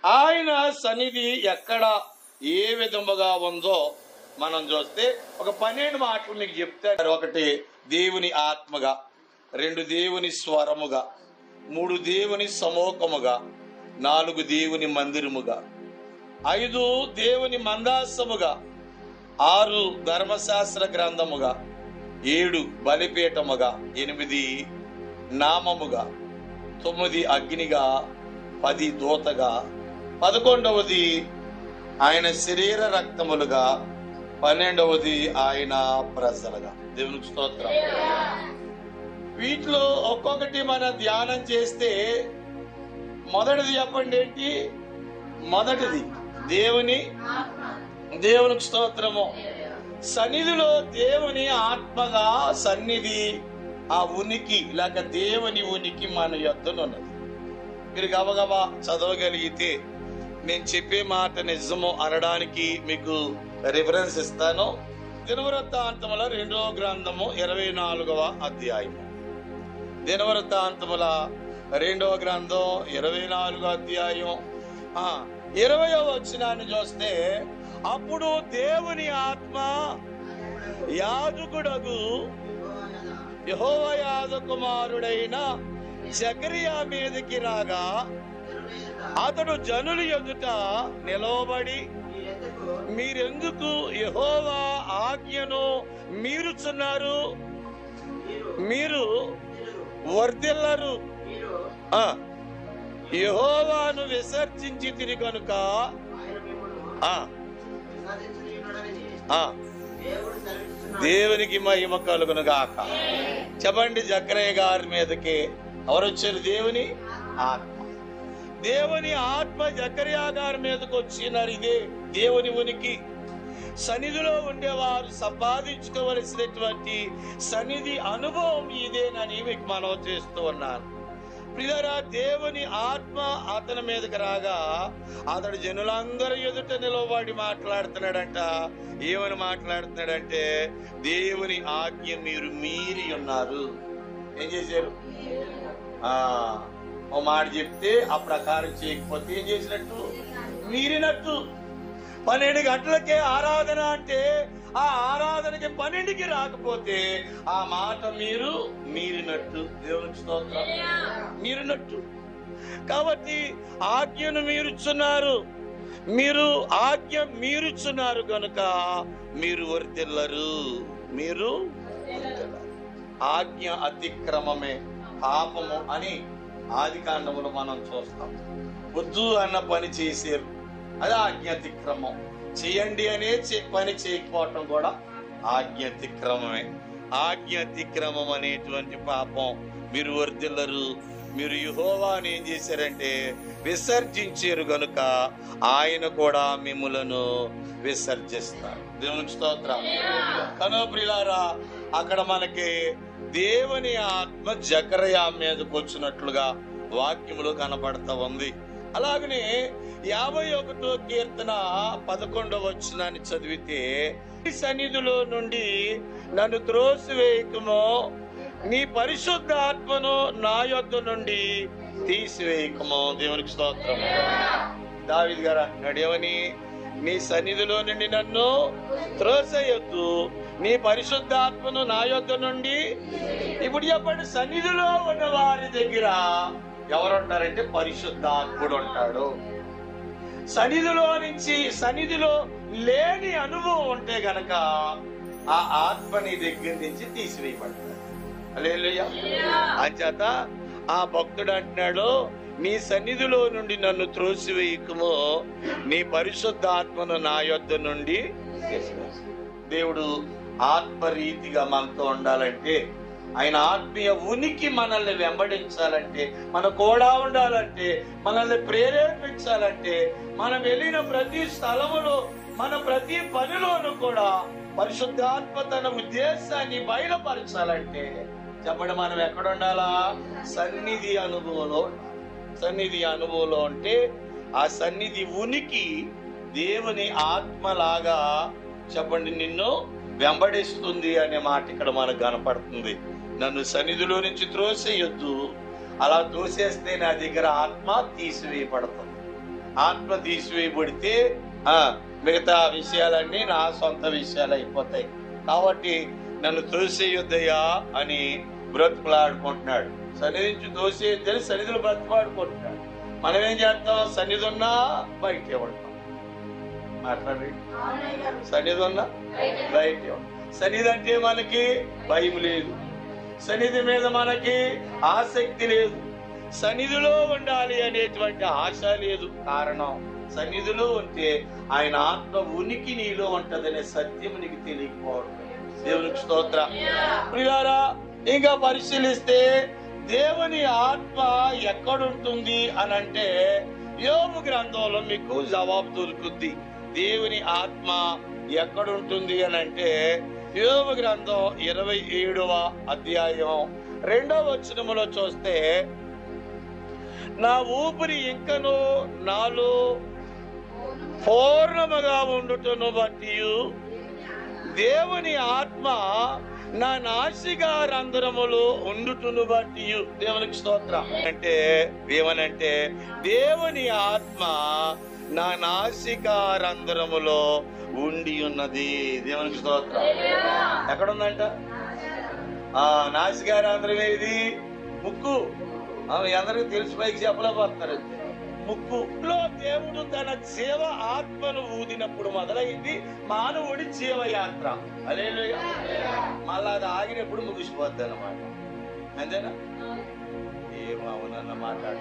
ఆయన సన్నిధి ఎక్కడ ఏ విధముగా ఉందో మనం చూస్తే ఒక పన్నెండు మాటలు మీకు చెప్తాడు ఒకటి దేవుని ఆత్మగా రెండు దేవుని స్వరముగా మూడు దేవుని సమూహముగా నాలుగు దేవుని మందిరముగా ఐదు దేవుని మందాసముగా ఆరు ధర్మశాస్త్ర గ్రంథముగా ఏడు బలిపీఠముగా ఎనిమిది నామముగా తొమ్మిది అగ్నిగా పది దూతగా పదకొండవది ఆయన శరీర రక్తములుగా పన్నెండవది ఆయన ప్రజలుగా దేవునికి స్తోత్రం వీటిలో ఒక్కొక్కటి మనం ధ్యానం చేస్తే మొదటిది చెప్పండి ఏంటి మొదటిది దేవుని దేవునికి స్తోత్రము సన్నిధిలో దేవుని ఆత్మగా సన్నిధి ఆ ఉనికి లేక దేవుని ఉనికి మన యొద్దనున్నది మీరు గబగబా చదవగలిగితే నేను చెప్పే మాట నిజము అనడానికి మీకు రిఫరెన్స్ ఇస్తాను దినవృత్తాంతముల రెండవ గ్రంథము ఇరవై నాలుగవ అధ్యాయము దినవృత్తాంతముల రెండవ గ్రంథం ఇరవై నాలుగో అధ్యాయం ఆ ఇరవయో వచ్చినాన్ని చూస్తే అప్పుడు దేవుని ఆత్మ యాజకుడగు యహోవ యాజకుమారుడైన జకరియా మీదకి రాగా అతడు జనులు ఎదుట నిలవబడి మీరెందుకు యహోవా ఆజ్ఞను మీరుచున్నారు మీరు వర్ధిల్లరు ఆ, యెహోవాను విసర్జించి తిరిగి కనుక ఆ, ఆ, దేవునికి మహిమ కలుగును గాక చెప్పండి జక్రయ్య గారి మీదకి ఎవరు వచ్చారు దేవుని ఆత్మ దేవుని ఆత్మ జకర్యా గారి మీదకి వచ్చినారు ఇదే దేవుని ఉనికి సన్నిధిలో ఉండేవారు సంపాదించుకోవలసినటువంటి సన్నిధి అనుభవం ఇదేనని మీకు మనవి చేస్తూ ఉన్నాను ప్రియరా దేవుని ఆత్మ అతని మీదకి రాగా అతడు జనులందరూ ఎదుట నిలవబడి మాట్లాడుతున్నాడంట ఏమని మాట్లాడుతున్నాడంటే దేవుని ఆజ్ఞ మీరు మీరి ఉన్నారు ఏం చేశారు ఆ ఓ మాట చెప్తే ఆ ప్రకారం చేయకపోతే ఏం చేసినట్టు మీరినట్టు పన్నెండు గంటలకే ఆరాధన అంటే ఆ ఆరాధనకి పన్నెండుకి రాకపోతే ఆ మాట మీరు మీరినట్టు దేవునికి స్తోత్రం మీరినట్టు కాబట్టి ఆజ్ఞను మీరుచున్నారు మీరు ఆజ్ఞ మీరుచున్నారు కనుక మీరు వర్తిల్లరు మీరు వర్ధిల్లరు. ఆజ్ఞ అతిక్రమమే పాపము అని ఆది కాండములు మనం చూస్తాం వద్దు అన్న పని చేశారు అది ఆజ్ఞ అతిక్రమం చేయండి అనే చే- పని చేయకపోవటం కూడా ఆజ్ఞ అతిక్రమమే ఆజ్ఞ అతిక్రమం అనేటువంటి పాపం మీరు వర్దిల్లరు మీరు యుహోవాని ఏం చేశారంటే విసర్జించారు గనుక ఆయన కూడా మిమ్ములను విసర్జిస్తారు దేవునికి స్తోత్రం కనో ప్రియులారా అక్కడ మనకి దేవుని ఆత్మ జకరయా మీదకి వచ్చినట్లుగా వాక్యములో కనబడతా ఉంది అలాగనే యాభై ఒకటో కీర్తన పదకొండవ వచ్చినాన్ని చదివితే "నీ సన్నిధిలో నుండి నన్ను త్రోసివేయకము నీ పరిశుద్ధ ఆత్మను నా యొద్ద నుండి తీసివేయకము దేవునికి స్తోత్రం దావిద్ గారు అంటున్నాడు ఏమని నీ సన్నిధిలో నుండి నన్ను త్రోసేయొద్దు నీ పరిశుద్ధాత్మను నా యొద్ద నుండి ఇప్పుడు చెప్పండి సన్నిధిలో ఉన్న వారి దగ్గర ఎవరుంటారంటే పరిశుద్ధాత్ముడు ఉంటాడు సన్నిధిలో నుంచి సన్నిధిలో లేని అనుభవం ఉంటే గనక ఆ ఆత్మ నీ దగ్గర నుంచి తీసివేయబడతాడు హల్లెలూయా అంచేత ఆ భక్తుడు అంటున్నాడు నీ సన్నిధిలో నుండి నన్ను త్రోసివేయకము నీ పరిశుద్ధ ఆత్మను నా యొద్ద నుండి తీసివేయకు. దేవుడు ఆత్మ రీతిగా మనతో ఉండాలంటే ఆయన ఆత్మీయ ఉనికి మనల్ని వెంబడించాలంటే మన కూడా ఉండాలంటే మనల్ని ప్రేరేపించాలంటే మనం వెళ్ళిన ప్రతి స్థలములో మన ప్రతి పనిలోనూ కూడా పరిశుద్ధాత్మ తన ఉద్దేశాన్ని బయలుపరచాలంటే చెప్పండి మనం ఎక్కడ ఉండాలా సన్నిధి అనుభవంలో ఉండాలి. సన్నిధి అనుభవంలో అంటే ఆ సన్నిధి ఉనికి దేవుని ఆత్మలాగా చెప్పండి నిన్ను వెంబడిస్తుంది అనే మాట ఇక్కడ మనకు కనపడుతుంది నన్ను సన్నిధిలో నుంచి త్రోసేయొద్దు అలా తోసేస్తే నా దగ్గర ఆత్మ తీసివేయబడుతుంది ఆత్మ తీసివేయబడితే ఆ మిగతా విషయాలన్నీ నా సొంత విషయాలు అయిపోతాయి కాబట్టి నన్ను తోసేయొద్దయ్యా అని బ్రతుకులాడుకుంటున్నాడు సన్నిధి నుంచి తోసేయొద్దని సన్నిధులు బ్రతుకులాడుకుంటున్నాడు మనం ఏం చేస్తాం సన్నిధి ఉన్నా బయటే ఉంటాం మాట్లాడి సన్నిధి ఉన్నా బయటే ఉంటాం సన్నిధి అంటే మనకి భయం లేదు సన్నిధి మీద మనకి ఆసక్తి లేదు సన్నిధిలో ఉండాలి అనేటువంటి ఆశ లేదు కారణం సన్నిధిలో ఉంటే ఆయన ఆత్మ ఉనికి నీలో ఉంటదనే సత్యం నీకు తెలియకపోవడం దేవునికి స్తోత్ర ప్రియారా ఇంకా పరిశీలిస్తే దేవుని ఆత్మ ఎక్కడుంటుంది అని అంటే యోగు గ్రంథంలో మీకు జవాబు దొరుకుద్ది దేవుని ఆత్మ ఎక్కడుంటుంది అని అంటే యోగ గ్రంథం ఇరవై ఏడవ అధ్యాయం రెండవ వచనములో చూస్తే నా ఊపిరి ఇంకను నాలో పూర్ణముగా ఉండుటను బట్టి దేవుని ఆత్మ నా నాసిగా రంధ్రములు ఉండుటను బట్టి దేవునికి స్తోత్రం అంటే ఏమనంటే దేవుని ఆత్మ నా నాసికా రంధ్రములో ఉండి ఉన్నది దేవునికి స్తోత్రం ఎక్కడ ఉందంట ఆ నాసికా రంధ్రం ఏది ముక్కు ఆ, మీ అందరికీ తెలిసి పైకి చెప్పలేకపోతున్నారు అంతే. ముక్కులో దేవుడు తన జీవ ఆత్మను ఊదినప్పుడు మొదలైంది మానవుడి జీవయాత్ర అదే మళ్ళా అది ఆగినప్పుడు ముగిసిపోద్ది అన్నమాట అంతేనా ఏమవునన్న మాట్లాడు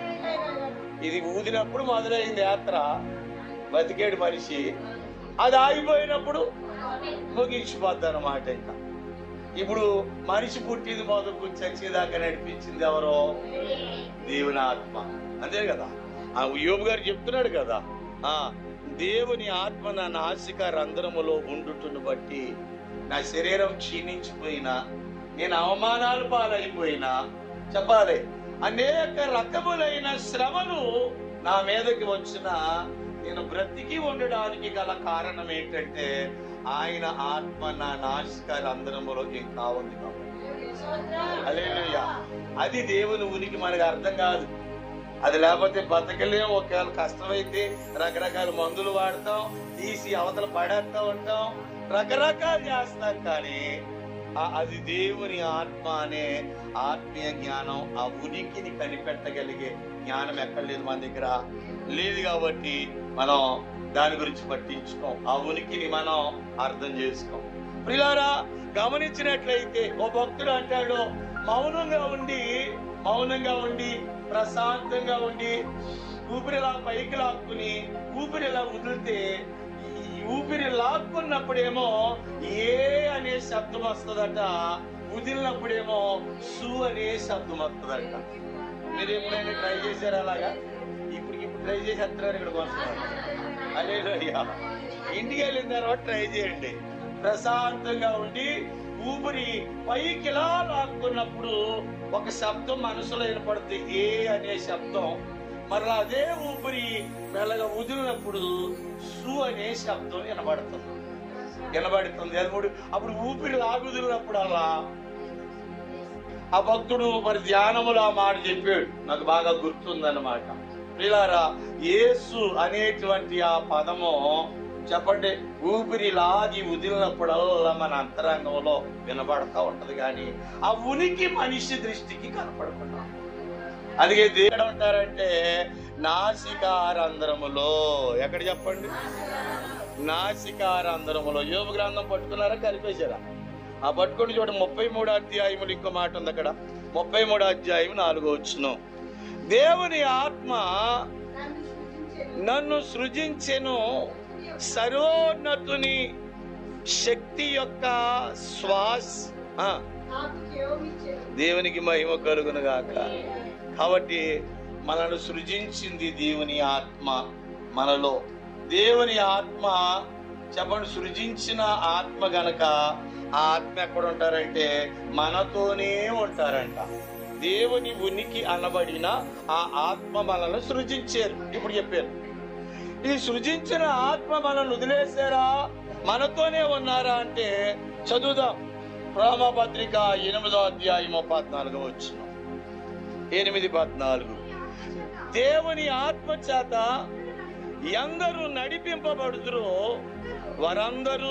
ఇది ఊదినప్పుడు మొదలైంది యాత్ర బతికేడు మనిషి అది ఆగిపోయినప్పుడు ముగించిపోద్ది అన్నమాట ఇంకా ఇప్పుడు మనిషి పుట్టింది మొదలు చచ్చేదాకా నడిపించింది ఎవరో దేవుని ఆత్మ అంతే కదా ఆ యోబు గారు చెప్తున్నాడు కదా ఆ దేవుని ఆత్మ నా నాసిక రంధ్రములో ఉండుటను బట్టి నా శరీరం క్షీణించిపోయినా నేను అవమానాలు పాలైపోయినా చెప్పాలి అనేక రకములైన శ్రమలు నా మీదకి వచ్చిన నేను బ్రతికి ఉండడానికి గల కారణం ఏంటంటే ఆయన ఆత్మ నా నాసిక రంధ్రములో ఇంకా ఉంది కాబట్టి హల్లెలూయా. అది దేవుని ఉనికి మనకు అర్థం కాదు అది లేకపోతే బతకలేం ఒకవేళ కష్టమైతే రకరకాల మందులు వాడతాం తీసి అవతల పడేస్తా ఉంటాం రకరకాలు చేస్తాం కానీ ఆ- అది దేవుని ఆత్మ అనే ఆత్మీయ జ్ఞానం ఆ ఉనికిని కనిపెట్టగలిగే జ్ఞానం ఎక్కడ లేదు మన దగ్గర లేదు కాబట్టి మనం దాని గురించి పట్టించుకోం ఆ ఉనికిని మనం అర్థం చేసుకోం ప్రిలారా గమనించినట్లయితే ఓ భక్తుడు అంటాడు మౌనంగా ఉండి మౌనంగా ఉండి ప్రశాంతంగా ఉండి ఊపిరిలా పైకి లాక్కుని ఊపిరిలా వదిలితే ఈ ఊపిరి లాక్కున్నప్పుడేమో ఏ అనే శబ్దం వస్తుందట వదిలినప్పుడేమో సు అనే శబ్దం వస్తుందట మీరు ఎప్పుడైనా ట్రై చేశారా అలాగా ఇప్పుడు ఇప్పుడు ట్రై చేసేస్తున్నారు ఇక్కడ వస్తున్నారు అదే ఇంటికి వెళ్ళిన తర్వాత ట్రై చేయండి ప్రశాంతంగా ఉండి ఊపిరి పైకి ఇలా లాక్కున్నప్పుడు ఒక శబ్దం మనసులో వినపడుతుంది ఏ అనే శబ్దం మరలా అదే ఊపిరి మెల్లగా వదిలినప్పుడు సు అనే శబ్దం వినబడుతుంది వినబడుతుంది అది మూడు అప్పుడు ఊపిరి లాగుదిలినప్పుడు అలా ఆ భక్తుడు మరి ధ్యానములో ఆ మాట చెప్పాడు నాకు బాగా గుర్తుందన్నమాట ప్రిలారా యేసు అనేటువంటి ఆ పదము చెప్పండి ఊపిరి లాగి వదిలినప్పుడల్లా మన అంతరంగంలో వినబడతా ఉంటది కానీ ఆ ఉనికి మనిషి దృష్టికి కనపడకుండా అందుకే దేవుడు ఉంటారంటే నాసికారంధ్రములో ఎక్కడ చెప్పండి నాసికారంధ్రములో యోగ గ్రంథం పట్టుకున్నారా కలిపేశారా ఆ పట్టుకొని చూడ ముప్పై మూడు అధ్యాయములు ఇంకో మాట ఉంది అక్కడ ముప్పై మూడు అధ్యాయం నాలుగో వచ్చును దేవుని ఆత్మ నన్ను సృజించెను సర్వోన్నతుని శక్తి యొక్క శ్వాస్ ఆ, దేవునికి మహిమ కలుగును గాక కాబట్టి మనను సృజించింది దేవుని ఆత్మ మనలో దేవుని ఆత్మ చెప్పండి సృజించిన ఆత్మ గనక ఆ ఆత్మ ఎక్కడ ఉంటారంటే మనతోనే ఉంటారంట దేవుని ఉనికి అనబడిన ఆ ఆత్మ మనల్ని సృజించారు ఇప్పుడు చెప్పారు ఈ సృజించిన ఆత్మ మనల్ని వదిలేశారా మనతోనే ఉన్నారా అంటే చదువుదాం రామపత్రిక ఎనిమిదో అధ్యాయము పద్నాలుగు వచ్చిన ఎనిమిది పద్నాలుగు దేవుని ఆత్మ చేత ఎందరూ నడిపింపబడుతురో వారందరూ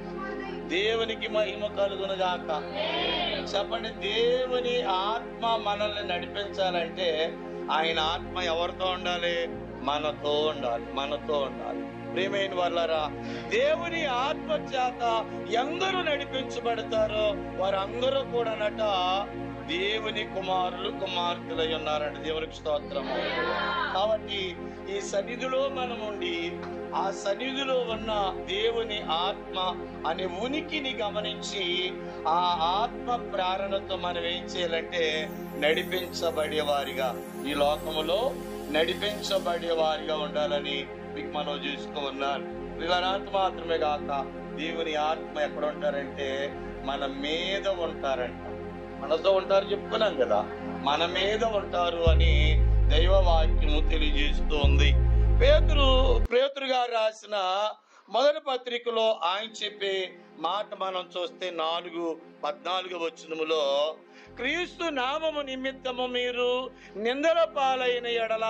దేవునికి మహిమ కలుగునుగాక చెప్పండి దేవుని ఆత్మ మనల్ని నడిపించాలంటే ఆయన ఆత్మ ఎవరితో ఉండాలి మనతో ఉండాలి మనతో ఉండాలి ప్రేమైన వాళ్ళరా దేవుని ఆత్మ చేత ఎందరూ నడిపించబడతారో వారందరూ కూడానట దేవుని కుమారులు కుమార్తెలై ఉన్నారంట దేవునికి స్తోత్రము కాబట్టి ఈ సన్నిధిలో మనం ఉండి ఆ సన్నిధిలో ఉన్న దేవుని ఆత్మ అనే ఉనికిని గమనించి ఆ ఆత్మ ప్రేరణతో మనం ఏం చేయాలంటే నడిపించబడే వారిగా ఈ లోకములో నడిపించబడే వారిగా ఉండాలని మీకు మనం చూస్తూ ఉన్నారు వీళ్ళనాథ్ మాత్రమే కాక దేవుని ఆత్మ ఎక్కడ ఉంటారంటే మన మీద ఉంటారంట మనతో ఉంటారు చెప్పుకున్నాం కదా మన మీద ఉంటారు అని దైవ వాక్యము తెలియజేస్తూ ఉంది పేతురు పేతురు గారు రాసిన మొదటి పత్రికలో ఆయన చెప్పే మాట మనం చూస్తే నాలుగు పద్నాలుగు వచనములో క్రీస్తు నామము నిమిత్తము మీరు నిందల పాలైన ఎడల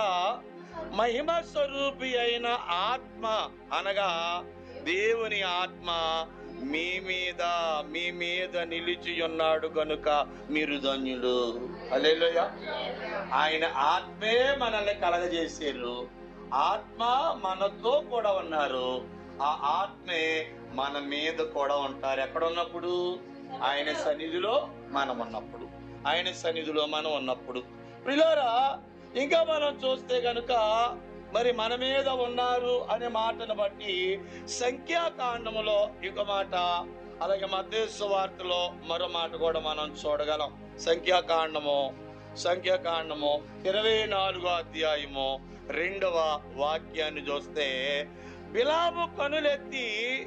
మహిమ స్వరూపి అయిన ఆత్మ అనగా దేవుని ఆత్మ మీ మీద మీ మీద నిలిచి ఉన్నాడు గనుక మీరు ధన్యులు అలెలుయ ఆయన ఆత్మే మనల్ని కలగజేసారు ఆత్మ మనతో కూడా ఉన్నారు ఆ ఆత్మే మన మీద కూడా ఉంటారు ఎక్కడ ఉన్నప్పుడు ఆయన సన్నిధిలో మనం ఉన్నప్పుడు ఆయన సన్నిధిలో మనం ఉన్నప్పుడు ప్రిలారా ఇంకా మనం చూస్తే గనుక మరి మన మీద ఉన్నారు అనే మాటను బట్టి సంఖ్యాకాండములో ఒక మాట అలాగే మధ్యస్థ వార్తలో మరో మాట కూడా మనం చూడగలం సంఖ్యాకాండము సంఖ్యాకాండము ఇరవై నాలుగో అధ్యాయము రెండవ వాక్యాన్ని చూస్తే బిలాము కనులెత్తి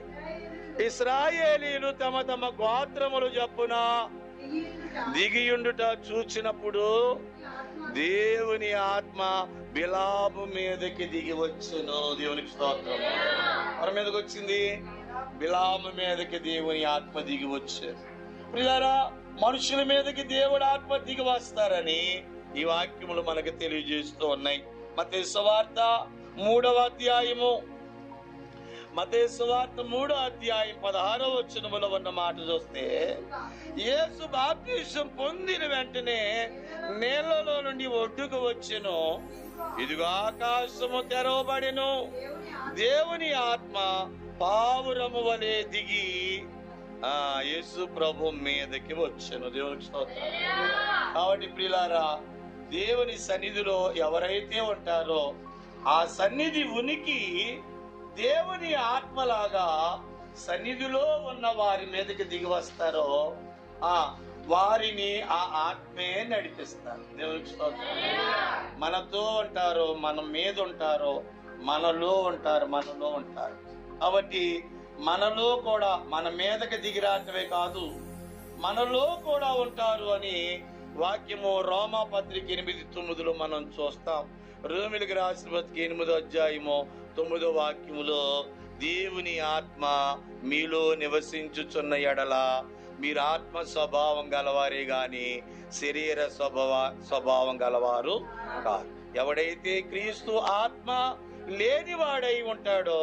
ఇస్రాయేలీలు తమ తమ గోత్రములు చెప్పున దిగియుండుట చూచినప్పుడు దేవుని ఆత్మ బిలాము మీదకి దిగి వచ్చును దేవునికి స్తోత్రం ఎవరి మీదకి వచ్చింది బిలాము మీదకి దేవుని ఆత్మ దిగి వచ్చారు ప్రియారా మనుషుల మీదకి దేవుడు ఆత్మ దిగి వస్తారని ఈ వాక్యములు మనకు తెలియజేస్తూ ఉన్నాయి మత వార్త మూడవ అధ్యాయము మతేశ్వార్త మూడో అధ్యాయం పదహారో వచనములో ఉన్న మాట చూస్తే యేసు బాప్తిసం పొందిన వెంటనే నీళ్లలో నుండి ఒడ్డుకు వచ్చెను ఇదిగో ఆకాశము తెరవబడెను దేవుని ఆత్మ పావురము వలె దిగి ఆ యేసు ప్రభు మీదకి వచ్చెను దేవునికి స్తోత్రం కాబట్టి ప్రియులారా దేవుని సన్నిధిలో ఎవరైతే ఉంటారో ఆ సన్నిధి ఉనికి దేవుని ఆత్మలాగా సన్నిధిలో ఉన్న వారి మీదకి దిగి వస్తారో ఆ వారిని ఆ ఆత్మే నడిపిస్తారు దేవునికి స్తోత్రం మనతో ఉంటారో మన మీద ఉంటారో మనలో ఉంటారు మనలో ఉంటారు కాబట్టి మనలో కూడా మన మీదకి దిగిరాటమే కాదు మనలో కూడా ఉంటారు అని వాక్యము రోమా పత్రిక ఎనిమిది తొమ్మిదిలో మనం చూస్తాం రోమిలికి రాసిన పత్రిక ఎనిమిదో అధ్యాయము తొమ్మిదో వాక్యములో దేవుని ఆత్మ మీలో నివసించుచున్న ఎడల మీరు ఆత్మ స్వభావం గలవారే గాని శరీర స్వభావ స్వభావం గలవారు కాదు ఎవడైతే క్రీస్తు ఆత్మ లేనివాడై ఉంటాడో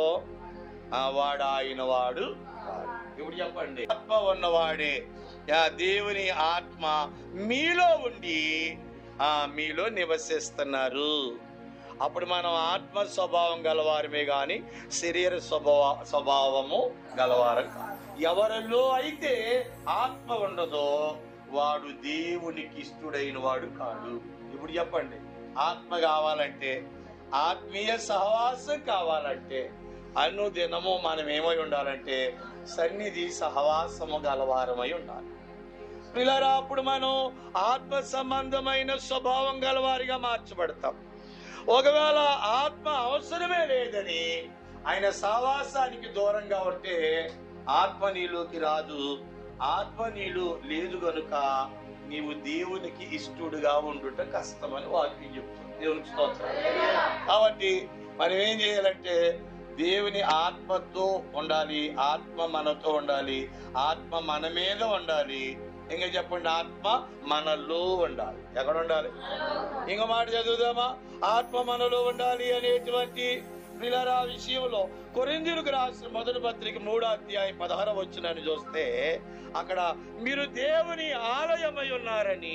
ఆ వాడు ఆయన వాడు కాడు. ఇప్పుడు చెప్పండి ఆత్మ ఉన్నవాడే ఆ దేవుని ఆత్మ మీలో ఉండి ఆ మీలో నివసిస్తున్నారు అప్పుడు మనం ఆత్మ స్వభావం గలవారమే గాని శరీర స్వభావ స్వభావము గలవారం కాదు. ఎవరిలో అయితే ఆత్మ ఉండదో వాడు దేవునికి ఇష్టడైన వాడు కాడు ఇప్పుడు చెప్పండి ఆత్మ కావాలంటే ఆత్మీయ సహవాసం కావాలంటే అను దినము మనం ఏమై ఉండాలంటే సన్నిధి సహవాసము గలవారమై ఉండాలి పిల్లరా అప్పుడు మనం ఆత్మ సంబంధమైన స్వభావం గలవారిగా మార్చబడతాం ఒకవేళ ఆత్మ అవసరమే లేదని ఆయన సావాసానికి దూరంగా ఉంటే ఆత్మ నీలోకి రాదు ఆత్మ నీలో లేదు గనుక నీవు దేవునికి ఇష్టడుగా ఉండుట కష్టమని వాక్యం చెప్తుంది దేవునికి స్తోత్రం కాబట్టి మనం ఏం చేయాలంటే దేవుని ఆత్మతో ఉండాలి ఆత్మ మనతో ఉండాలి ఆత్మ మన మీద ఉండాలి ఇంకా చెప్పండి ఆత్మ మనలో ఉండాలి ఎక్కడ ఉండాలి ఇంకో మాట చదువుదామా ఆత్మ మనలో ఉండాలి అనేటువంటి ప్రిలరా విషయంలో కొరిందీలకు రాసిన మొదటి పత్రిక మూడో అధ్యాయం పదహార వచ్చినని చూస్తే అక్కడ మీరు దేవుని ఆలయమై ఉన్నారని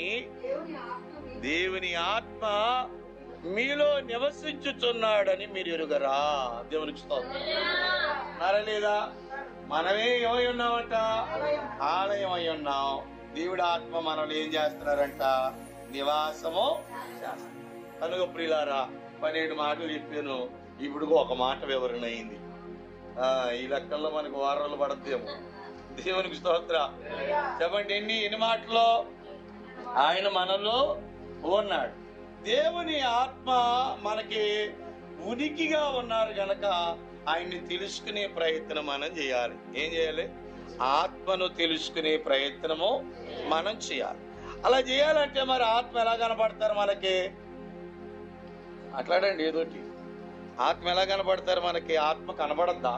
దేవుని ఆత్మ మీలో నివసించుచున్నాడని మీరు ఎరుగరా దేవునికి స్తోత్రం ఉన్నారా లేదా మనమే ఏమై ఉన్నామంట ఆలయం అయి ఉన్నాం దేవుడి ఆత్మ మనల్ని ఏం చేస్తున్నారంట నివాసము చేస్తున్నారు. కనుక ప్రియులారా పన్నెండు మాటలు చెప్పాను ఇప్పుడు ఒక మాట వివరణ అయింది ఆ ఈ లెక్కల్లో మనకు వారాలు పడద్దేమో దేవునికి స్తోత్ర చెప్పండి ఎన్ని ఎన్ని మాటలు ఆయన మనలో ఉన్నాడు దేవుని ఆత్మ మనకి ఉనికిగా ఉన్నారు గనక ఆయన్ని తెలుసుకునే ప్రయత్నం మనం చేయాలి ఏం చేయాలి ఆత్మను తెలుసుకునే ప్రయత్నము మనం చేయాలి అలా చేయాలంటే మరి ఆత్మ ఎలా కనపడతారు మనకి మాట్లాడండి ఏదోటి ఆత్మ ఎలా కనపడతారు మనకి ఆత్మ కనబడద్దా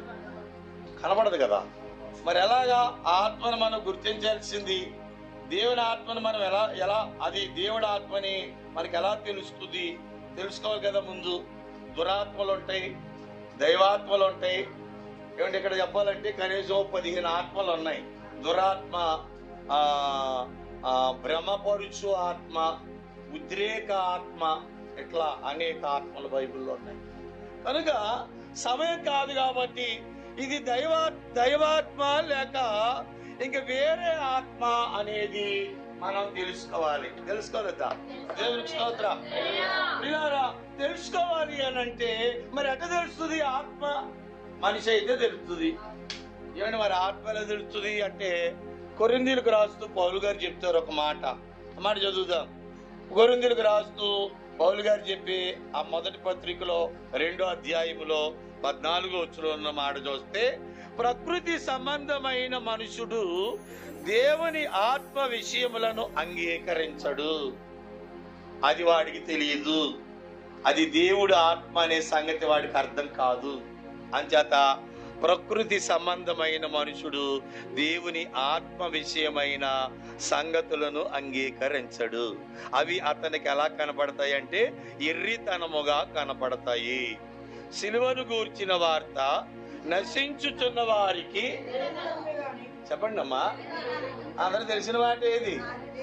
కనబడదు కదా మరి ఎలాగా ఆత్మను మనం గుర్తించాల్సింది దేవుని ఆత్మను మనం ఎలా ఎలా అది దేవుడి ఆత్మని మనకి ఎలా తెలుస్తుంది తెలుసుకోవాలి కదా ముందు దురాత్మలు ఉంటాయి దైవాత్మలు ఉంటాయి ఏమంటే ఇక్కడ చెప్పాలంటే కనీసం పదిహేను ఆత్మలు ఉన్నాయి దురాత్మ ఆ ఆ, భ్రమపరుచు ఆత్మ ఉద్రేక ఆత్మ ఇట్లా అనేక ఆత్మలు బైబిల్లో ఉన్నాయి కనుక సమయం కాదు కాబట్టి ఇది దైవ దైవాత్మ లేక ఇంక వేరే ఆత్మ అనేది మనం తెలుసుకోవాలి తెలుసుకోలేదా దేవునికి స్తోత్ర ప్రియారా తెలుసుకోవాలి అని అంటే మరి ఎట్ట తెలుస్తుంది ఆత్మ మనిషి అయితే తెలుస్తుంది ఏమంటే మరి ఆత్మ ఎలా తెలుస్తుంది అంటే కొరిందీలకు రాస్తూ పౌలు గారు చెప్తారు ఒక మాట ఆ మాట చదువుదాం కొరిందీలకు రాస్తూ పౌలు గారు చెప్పి ఆ మొదటి పత్రికలో రెండో అధ్యాయములో పద్నాలుగో వచ్చులో ఉన్న మాట చూస్తే ప్రకృతి సంబంధమైన మనుషుడు దేవుని ఆత్మ విషయములను అంగీకరించడు అది వాడికి తెలియదు అది దేవుడు ఆత్మ అనే సంగతి వాడికి అర్థం కాదు అంచేత ప్రకృతి సంబంధమైన మనుషుడు దేవుని ఆత్మ విషయమైన సంగతులను అంగీకరించడు అవి అతనికి ఎలా కనపడతాయి అంటే ఎర్రితనముగా కనపడతాయి సిలువను గూర్చిన వార్త నశించుచున్న వారికి చెప్పండి అమ్మా అందరూ తెలిసిన మాట ఏది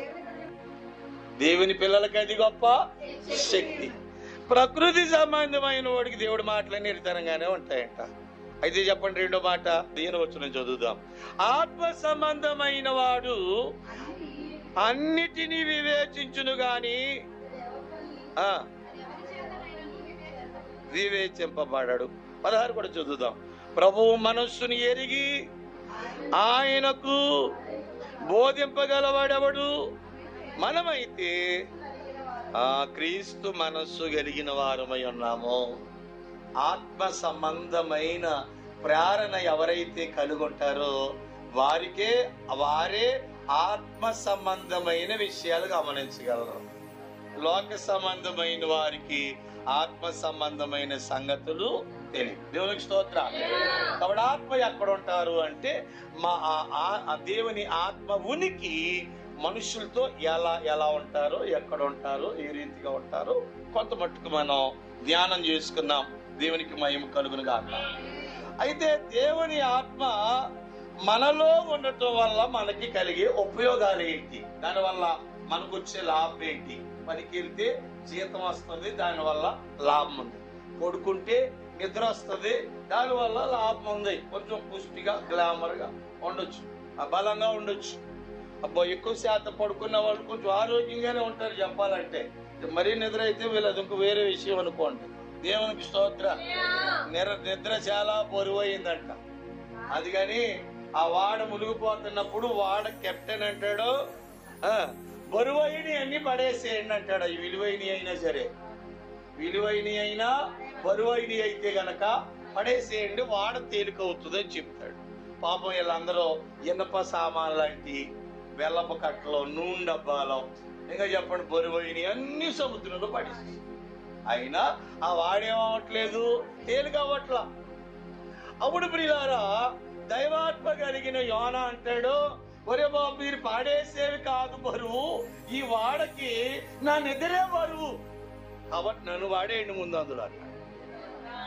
దేవుని పిల్లలకి అది గొప్ప శక్తి ప్రకృతి సంబంధమైన వాడికి దేవుడి మాటలన్నీ ఇతరంగానే ఉంటాయంట అయితే చెప్పండి రెండో మాట దీని వచ్చిన చదువుదాం ఆత్మ సంబంధమైన వాడు అన్నిటినీ వివేచించును గాని ఆ వివేచింపబడడు పదహారు కూడా చదువుదాం ప్రభువు మనస్సుని ఎరిగి ఆయనకు బోధింపగలవాడెవడు మనమైతే ఆ క్రీస్తు మనస్సు కలిగిన వారమై ఉన్నాము ఆత్మ సంబంధమైన ప్రేరణ ఎవరైతే కలుగుంటారో వారికే వారే ఆత్మ సంబంధమైన విషయాలు గమనించగలరు లోక సంబంధమైన వారికి ఆత్మ సంబంధమైన సంగతులు తెలియదు దేవునికి స్తోత్ర కాబట్టి ఆత్మ ఎక్కడ ఉంటారు అంటే మా ఆ- ఆ- ఆ దేవుని ఆత్మ ఉనికి మనుషులతో ఎలా ఎలా ఉంటారో ఎక్కడ ఉంటారో ఏ రీతిగా ఉంటారో కొంత మట్టుకు మనం ధ్యానం చేసుకున్నాం దేవునికి మహిమ కలుగును గాక అయితే దేవుని ఆత్మ మనలో ఉండటం వల్ల మనకి కలిగే ఉపయోగాలు ఏంటి దానివల్ల మనకు వచ్చే లాభం ఏంటి పనికి వెళ్తే జీతం వస్తుంది దానివల్ల లాభం ఉంది పడుకుంటే నిద్ర వస్తుంది దానివల్ల లాభం ఉంది కొంచెం పుష్టిగా గ్లామర్ గా ఉండొచ్చు ఆ బలంగా ఉండొచ్చు అబ్బా ఎక్కువ శాతం పడుకున్న వాళ్ళు కొంచెం ఆరోగ్యంగానే ఉంటారు చెప్పాలంటే మరీ నిద్ర అయితే వీళ్ళది ఇంకో వేరే విషయం అనుకోండి దేవునికి స్తోత్ర నిర నిద్ర చాలా బరువైందంట అది కానీ ఆ వాడ మునిగిపోతున్నప్పుడు వాడ కెప్టెన్ అంటాడు ఆ, బరువైన అన్ని పడేసేయండి అంటాడు అవి విలువైన అయినా సరే విలువైన అయినా బరువైన అయితే గనక పడేసేయండి వాడ తేలికవుతుంది అని చెప్తాడు పాపం వీళ్ళందరూ ఇనప సామాన్ లాంటి బెల్లపు కట్టలు నూనె డబ్బాలు ఇంకా చెప్పండి బరువైన అన్ని సముద్రంలో పడేసి అయినా ఆ వాడేమవట్లేదు తేలికవ్వట్లా అప్పుడు ప్రియులారా దైవాత్మ కలిగిన యోన అంటాడు ఒరే బాబు మీరు పాడేసేవి కాదు బరువు ఈ వాడకి నా నిద్రే బరువు కాబట్టి నన్ను వాడేయండి ముందు అందులో అన్నాడు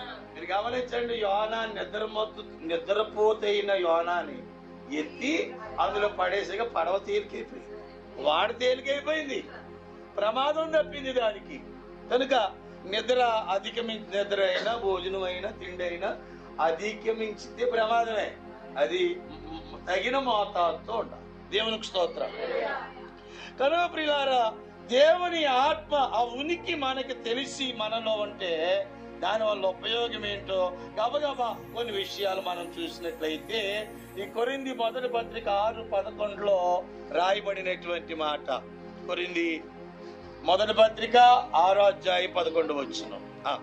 మీరు గమనించండి యోనా నిద్రమొత్తు నిద్రపోతైన యోనాని ఎత్తి అందులో పడేసిగా పడవ తేలికైపోయింది వాడు తేలికైపోయింది ప్రమాదం తప్పింది దానికి కనుక నిద్ర అధిగమించి నిద్ర అయినా భోజనం అయినా తిండి అయినా అధిగమించితే ప్రమాదమే అది మ్, తగిన మోతాదుతో ఉండాలి దేవునికి స్తోత్రం కనుక ప్రియులారా దేవుని ఆత్మ ఆ ఉనికి మనకి తెలిసి మనలో ఉంటే దాని వల్ల ఉపయోగం ఏంటో గబగబా కొన్ని విషయాలు మనం చూసినట్లయితే ఈ కొరింది మొదటి పత్రిక ఆరు పదకొండులో రాయబడినటువంటి మాట కొరింది మొదటి పత్రిక ఆరో అధ్యాయం పదకొండు వచ్చును ఆ.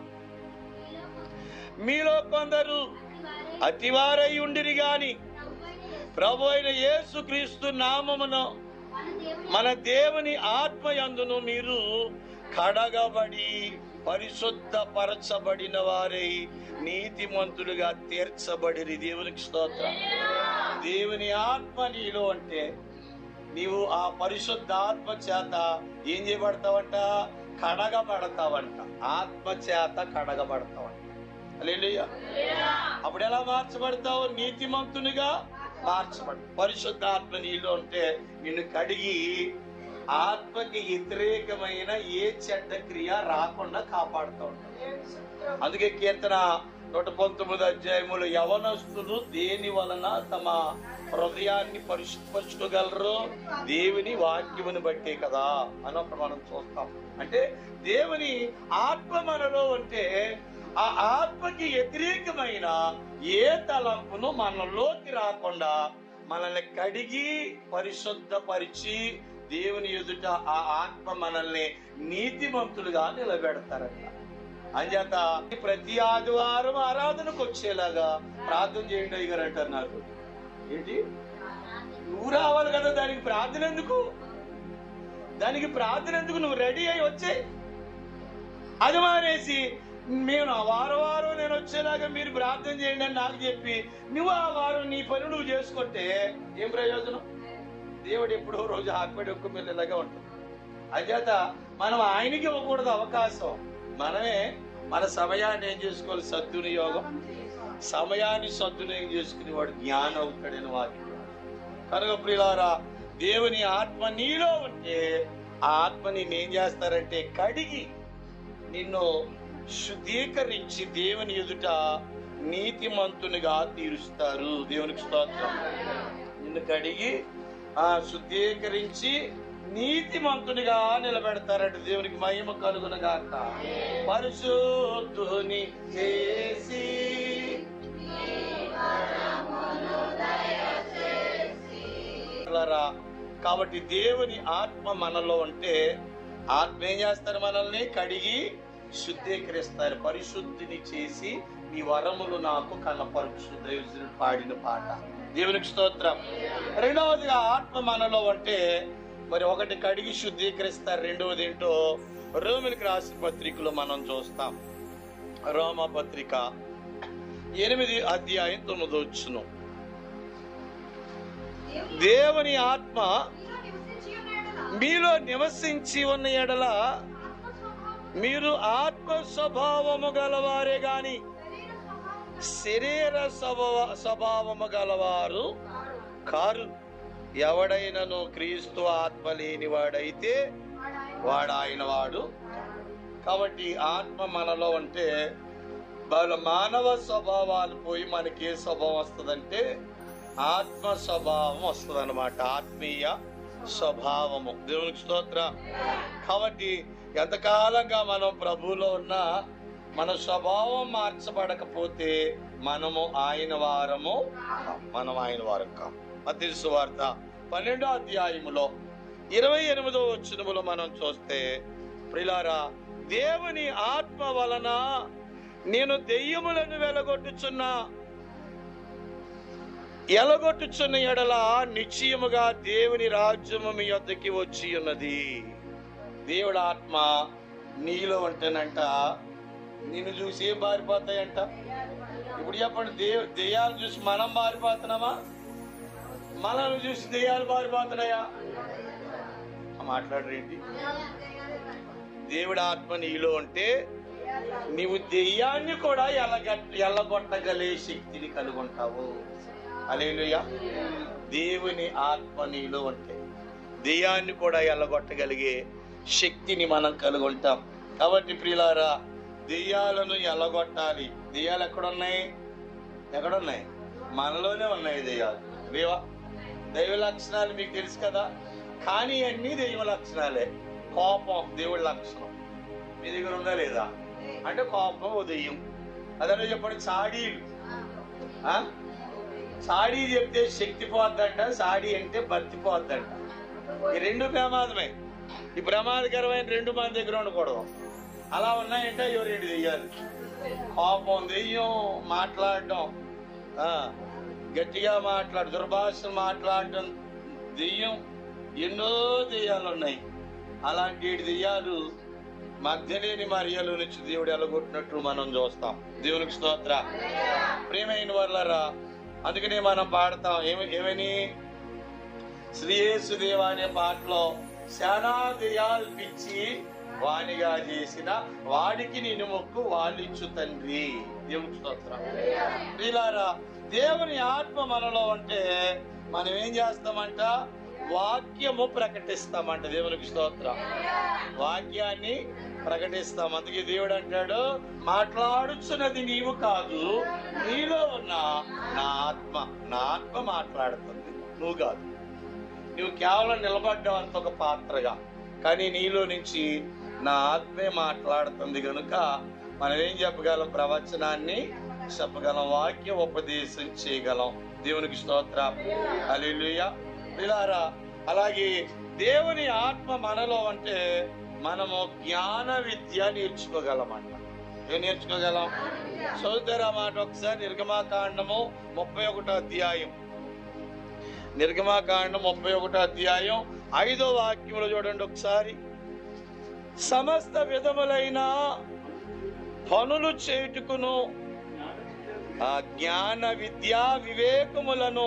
మీలో కొందరు అతివారై ఉండిరి గాని ప్రభు అయిన యేసు క్రీస్తు నామమును మన దేవుని ఆత్మయందును మీరు కడగబడి పరిశుద్ధ పరచబడిన వారై నీతిమంతులుగా తీర్చబడిరి దేవునికి స్తోత్రం దేవుని ఆత్మ నీలో అంటే నీవు ఆ పరిశుద్ధ ఆత్మ చేత ఏం చేయబడతావంట కడగబడతావంట ఆత్మ చేత కడగబడతావంట హల్లెలూయా అప్పుడు ఎలా మార్చబడతావు నీతిమంతునిగా మార్చబడి పరిశుద్ధ ఆత్మ నీలో ఉంటే నిన్ను కడిగి ఆత్మకి వ్యతిరేకమైన ఏ చెడ్డ క్రియ రాకుండా కాపాడుతూ ఉంటాడు అందుకే కీర్తన నూట పంతొమ్మిది అధ్యాయములు యవనస్తులు దేని వలన తమ హృదయాన్ని పరిశుద్ధపరచుకోగలరు దేవుని వాక్యముని బట్టే కదా అని ఒకటి మనం చూస్తాం అంటే దేవుని ఆత్మ మనలో ఉంటే ఆ ఆత్మకి వ్యతిరేకమైన ఏ తలంపును మనలోకి రాకుండా మనల్ని కడిగి పరిశుద్ధపరిచి దేవుని ఎదుట ఆ ఆత్మ మనల్ని నీతిమంతులుగా నిలబెడతారంట అంచేత ప్రతి ఆదివారం ఆరాధనకు వచ్చేలాగా ప్రార్థన చేయండి అయ్యారు అంటారు నాకు ఏంటి నువ్వు రావాలి కదా దానికి ప్రార్థన ఎందుకు దానికి ప్రార్థన ఎందుకు నువ్వు రెడీ అయి వచ్చే అది మానేసి మేము ఆ వారం వారం నేను వచ్చేలాగా మీరు ప్రార్థన చేయండి అని నాకు చెప్పి నువ్వు ఆ వారం నీ పని నువ్వు చేసుకుంటే ఏం ప్రయోజనం దేవుడు ఎప్పుడో రోజు ఆకుపడి ఒక్క పిల్లలాగా ఉంటుంది అచేత మనం ఆయనకి ఇవ్వకూడదు అవకాశం మనమే మన సమయాన్ని ఏం చేసుకోవాలి సద్వినియోగం సమయాన్ని సద్వినియోగం చేసుకుని వాడు జ్ఞానం అవుతాడని వాక్యం కనుక ప్రియులారా దేవుని ఆత్మ నీలో ఉంటే ఆ ఆత్మని ఏం చేస్తారంటే కడిగి నిన్ను శుద్ధీకరించి దేవుని ఎదుట నీతిమంతునిగా తీరుస్తారు దేవునికి స్తోత్రం నిన్ను కడిగి ఆ శుద్ధీకరించి నీతిమంతునిగా నిలబెడతారంట దేవునికి మహిమ కలుగునగాక పరిశుద్ధుని చేసి పిల్లరా, కాబట్టి దేవుని ఆత్మ మనలో ఉంటే ఆత్మ ఏం చేస్తారు మనల్ని కడిగి శుద్ధీకరిస్తారు పరిశుద్ధిని చేసి నీ వరములు నాకు కనపరచు దైవజనుడు పాడిన పాట దేవునికి స్తోత్రం రెండవదిగా ఆత్మ మనలో ఉంటే మరి ఒకటి కడిగి శుద్ధీకరిస్తారు రెండవది ఏంటో రోమిలికి రాసిన పత్రికలో మనం చూస్తాం రోమ పత్రిక ఎనిమిది అధ్యాయం తొమ్మిది వచ్చును దేవుని ఆత్మ మీలో నివసించి ఉన్న ఎడల మీరు ఆత్మ స్వభావము గలవారే గాని శరీర స్వభావ స్వభావము గలవారు కారు ఎవడైనను క్రీస్తు ఆత్మ లేనివాడైతే వాడు ఆయన వాడు కాబట్టి ఆత్మ మనలో ఉంటే వాళ్ళ మానవ స్వభావాలు పోయి మనకి ఏ స్వభావం వస్తుందంటే ఆత్మ స్వభావం వస్తుంది అనమాట ఆత్మీయ స్వభావము దేవునికి స్తోత్ర కాబట్టి ఎంతకాలంగా మనం ప్రభువులో ఉన్నా మన స్వభావం మార్చబడకపోతే మనము ఆయన వారము కాం. మనం ఆయన వారం కాం మధ్య సువార్త పన్నెండో అధ్యాయములో ఇరవై ఎనిమిదో వచ్చినములో మనం చూస్తే ప్రిలారా దేవుని ఆత్మ వలన నేను దెయ్యములను వెలగొట్టుచున్నా ఎలగొట్టుచున్న ఎడల నిశ్చయముగా దేవుని రాజ్యము మీ వద్దకి వచ్చి ఉన్నది దేవుడు ఆత్మ నీలో ఉంటేనంట నిన్ను చూసి ఏం పారిపోతాయంట ఇప్పుడు చెప్పండి దేవు దెయ్యాలు చూసి మనం పారిపోతున్నామా మనల్ని చూసి దెయ్యాలు పారిపోతున్నాయా మాట్లాడరేంటి దేవుడి ఆత్మ నీలో ఉంటే నీవు దెయ్యాన్ని కూడా ఎల్లగ ఎల్లగొట్టగలే శక్తిని కలుగుంటావు అలేలుయ దేవుని ఆత్మ నీలో ఉంటే దెయ్యాన్ని కూడా ఎల్లగొట్టగలిగే శక్తిని మనం కలుగుంటాం కాబట్టి ప్రియులారా దెయ్యాలను ఎల్లగొట్టాలి దెయ్యాలు ఎక్కడున్నాయి ఎక్కడున్నాయి మనలోనే ఉన్నాయి దెయ్యాలు దేవా దైవ లక్షణాలు మీకు తెలుసు కదా కానీ అన్ని దైవ లక్షణాలే కోపం దేవుడి లక్షణం మీ దగ్గర ఉందా లేదా అంటే కోపం ఓ దెయ్యం అదే చెప్పండి చాడీలు ఆ? సాడీ చెప్తే శక్తి పోద్దంట సాడీ అంటే భక్తి పోద్దంట ఈ రెండు ప్రమాదమే ఈ ప్రమాదకరమైన రెండు మన దగ్గర ఉండకూడదు అలా ఉన్నాయంటే ఇవి రెండు దెయ్యాలు కోపం దెయ్యం మాట్లాడడం ఆ, గట్టిగా మాట్లాడు దుర్భాష మాట్లాడడం దెయ్యం ఎన్నో దెయ్యాలు ఉన్నాయి అలాంటి ఏడు దెయ్యాలు మధ్యలేని మరియలు నుంచి దేవుడు ఎలగొట్టినట్లు మనం చూస్తాం దేవునికి స్తోత్ర ప్రేమైన వాళ్ళరా అందుకనే మనం పాడతాం ఏమి ఏమని శ్రీయేసు దేవ అనే పాటలో శానా దెయ్యాలు పిచ్చి వానిగా చేసిన వాడికి నేను మొక్కు వాళ్ళిచ్చు తండ్రి దేవునికి స్తోత్రం ప్రియులారా దేవుని ఆత్మ మనలో ఉంటే మనం ఏం చేస్తామంట వాక్యము ప్రకటిస్తామంట దేవునికి స్తోత్రం వాక్యాన్ని ప్రకటిస్తాం అందుకే దేవుడు అంటాడు మాట్లాడుచున్నది నీవు కాదు నీలో ఉన్న నా ఆత్మ నా ఆత్మ మాట్లాడుతుంది నువ్వు కాదు నువ్వు కేవలం నిలబడ్డావు అంత ఒక పాత్రగా కానీ నీలో నుంచి నా ఆత్మే మాట్లాడుతుంది కనుక మనం ఏం చెప్పగలం ప్రవచనాన్ని చెప్పగలం వాక్య ఉపదేశం చేయగలం దేవునికి స్తోత్ర అలెలుయ పిలారా అలాగే దేవుని ఆత్మ మనలో అంటే మనము జ్ఞాన విద్య నేర్చుకోగలమంట ఏం నేర్చుకోగలం చదువుతారా మాట ఒకసారి నిర్గమాకాండము ముప్పై ఒకటో అధ్యాయం నిర్గమాకాండం ముప్పై ఒకటో అధ్యాయం ఐదో వాక్యంలో చూడండి ఒకసారి సమస్త విధములైన పనులు చేయుటకును ఆ జ్ఞాన విద్యా వివేకములను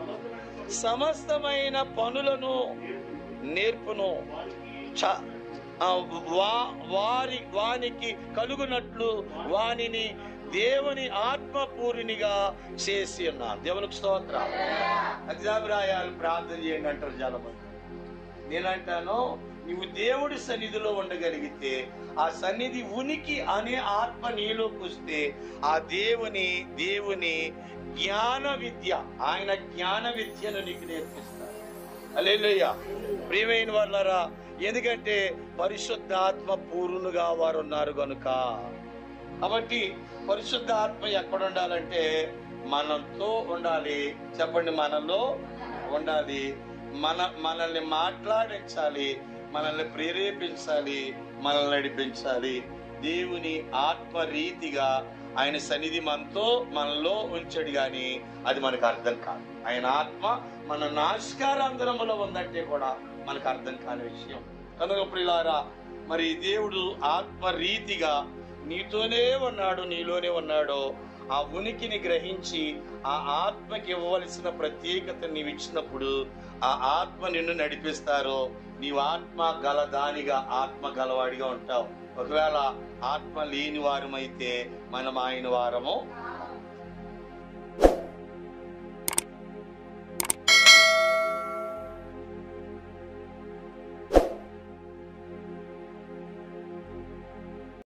సమస్తమైన పనులను నేర్పును చ- ఆ వా- వారి వానికి కలుగునట్లు వానిని దేవుని ఆత్మపూరినిగా చేసి ఉన్నాను దేవునికి స్తోత్రం అగ్జాభిరాయాలు ప్రార్థన చేయండి అంటారు చాలా మంది నేనంటాను నువ్వు దేవుడి సన్నిధిలో ఉండగలిగితే ఆ సన్నిధి ఉనికి అనే ఆత్మ నీలోకి వస్తే ఆ దేవుని దేవుని జ్ఞాన విద్య ఆయన జ్ఞాన విద్యను నీకు నేర్పిస్తారు అలేలుయ్య ప్రియమైన వాళ్ళరా ఎందుకంటే పరిశుద్ధ ఆత్మ పూర్ణుగా వారు ఉన్నారు కనుక కాబట్టి పరిశుద్ధ ఆత్మ ఎక్కడ ఉండాలంటే మనతో ఉండాలి చెప్పండి మనలో ఉండాలి మన మనల్ని మాట్లాడించాలి మనల్ని ప్రేరేపించాలి మనల్ని నడిపించాలి దేవుని ఆత్మ రీతిగా ఆయన సన్నిధి మనతో మనలో ఉంచాడు గాని అది మనకు అర్థం కాదు ఆయన ఆత్మ మన నాశకారంధ్రములో ఉందంటే కూడా మనకు అర్థం కాని విషయం కనుక ప్రియులారా మరి దేవుడు ఆత్మ రీతిగా నీతోనే ఉన్నాడు నీలోనే ఉన్నాడు ఆ ఉనికిని గ్రహించి ఆ ఆత్మకి ఇవ్వవలసిన ప్రత్యేకత నీవు ఇచ్చినప్పుడు ఆ ఆత్మ నిన్ను నడిపిస్తారు నీవు ఆత్మ గలదానిగా ఆత్మ గలవాడిగా ఉంటావు ఒకవేళ ఆత్మ లేని వారమైతే మనం ఆయన వారము